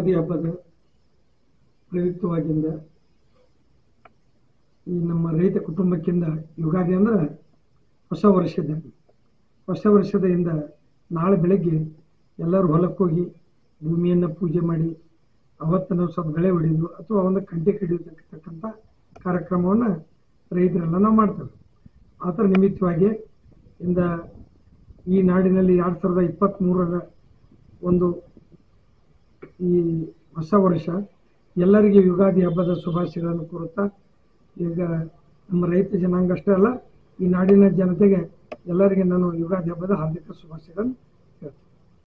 ಯುಗಾದಿ ಹಬ್ಬದ ಪ್ರಯುಕ್ತವಾಗಿಂದ ಈ ನಮ್ಮ ರೈತ ಕುಟುಂಬಕ್ಕಿಂದ ಯುಗಾದಿ ಅಂದ್ರೆ ಹೊಸ ವರ್ಷದ ಹೊಸ ವರ್ಷದಿಂದ ನಾಳೆ ಬೆಳಗ್ಗೆ ಎಲ್ಲರೂ ಹೊಲಕ್ಕೆ ಹೋಗಿ ಭೂಮಿಯನ್ನು ಪೂಜೆ ಮಾಡಿ ಅವತ್ತು ನಾವು ಸ್ವಲ್ಪ ಗಳೆ ಹೊಡೆಯೋದು ಅಥವಾ ಒಂದು ಕಂಟೆ ಕಡಿಯತಕ್ಕಂಥ ಕಾರ್ಯಕ್ರಮವನ್ನು ರೈತರೆಲ್ಲ ನಾವು ಮಾಡ್ತೇವೆ ಆ ಥರ ನಿಮಿತ್ತವಾಗಿ ಇಂದ ಈ ನಾಡಿನಲ್ಲಿ ಎರಡು ಸಾವಿರದ ಇಪ್ಪತ್ತ್ಮೂರರ ಒಂದು ಈ ಹೊಸ ವರ್ಷ ಎಲ್ಲರಿಗೆ ಯುಗಾದಿ ಹಬ್ಬದ ಶುಭಾಶಯಗಳನ್ನು ಕೋರುತ್ತಾ ಈಗ ನಮ್ಮ ರೈತ ಜನಾಂಗ ಅಷ್ಟೇ ಅಲ್ಲ ಈ ನಾಡಿನ ಜನತೆಗೆ ಎಲ್ಲರಿಗೆ ನಾನು ಯುಗಾದಿ ಹಬ್ಬದ ಹಾರ್ದಿಕ ಶುಭಾಶಯಗಳನ್ನು